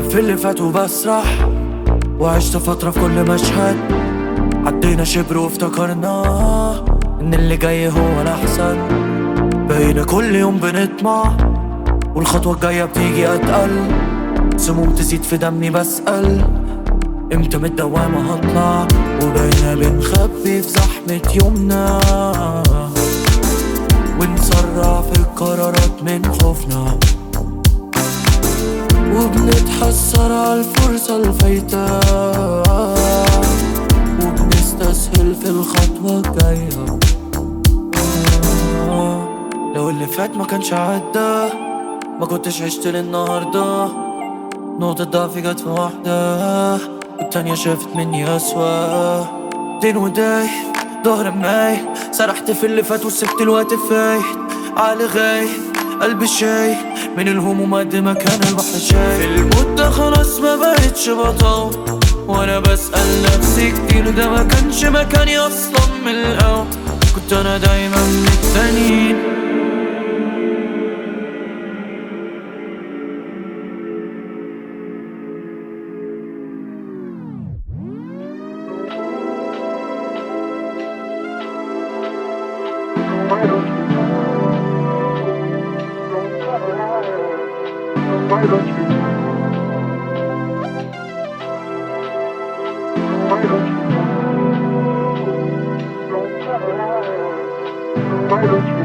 في اللي فات وبسرح وعشت فترة في كل مشهد عدينا شبر وافتكرنا ان اللي جاي هو الاحسن بقينا كل يوم بنطمع والخطوة الجاية بتيجي اتقل سموم تزيد في دمي بسأل امتى من الدوامة هطلع وبقينا بنخبي في زحمة يومنا ونسرع في القرارات من خوفنا وبنتحسر على الفرصة الفايتة وبنستسهل في الخطوة الجاية آه، لو اللي فات ما كانش عدى ما كنتش عشت للنهاردة نقطة ضعفي جت في واحدة والتانية شافت مني أسوأ دين وداي ظهر ماي سرحت في اللي فات وسبت الوقت فايت على غاي قلبي شاي من الهموم قد ما كان البحر شاي في المدة خلاص ما بقتش بطول وانا بسأل نفسي كتير ده ما كانش مكاني اصلا من الاول كنت انا دايما من التانيين Why don't you? Why don't you? Why don't you? Why don't you?